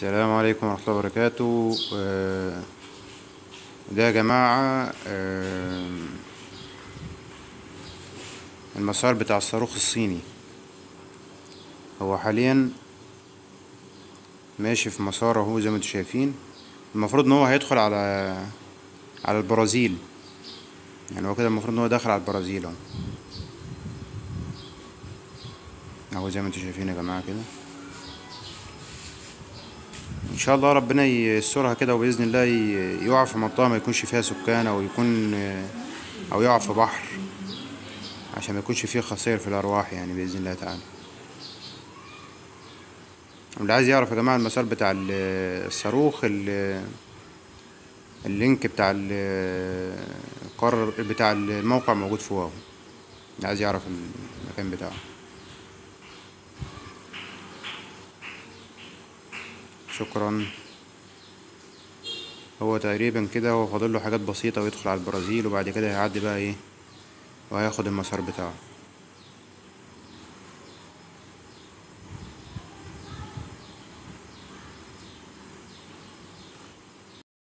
السلام عليكم ورحمة الله وبركاته آه، ده يا جماعة آه، المسار بتاع الصاروخ الصيني هو حاليا ماشي في مسار اهو زي ما انتوا شايفين المفروض ان هو هيدخل على على البرازيل يعني هو كده المفروض ان هو داخل على البرازيل اهو اهو زي ما انتوا شايفين يا جماعة كده ان شاء الله ربنا يسترها كده وباذن الله ي- يقع في منطقه ما يكونش فيها سكان او يكون او يقع في بحر عشان ما يكونش فيه خسائر في الارواح يعني باذن الله تعالى اللي عايز يعرف يا جماعه المسار بتاع ال- الصاروخ ال- اللينك بتاع ال- القرار بتاع الموقع موجود فوق اهو اللي عايز يعرف المكان بتاعه شكرا هو تقريبا كده هو فاضل له حاجات بسيطة ويدخل على البرازيل وبعد كده هيعدي بقى ايه وهياخد المسار بتاعه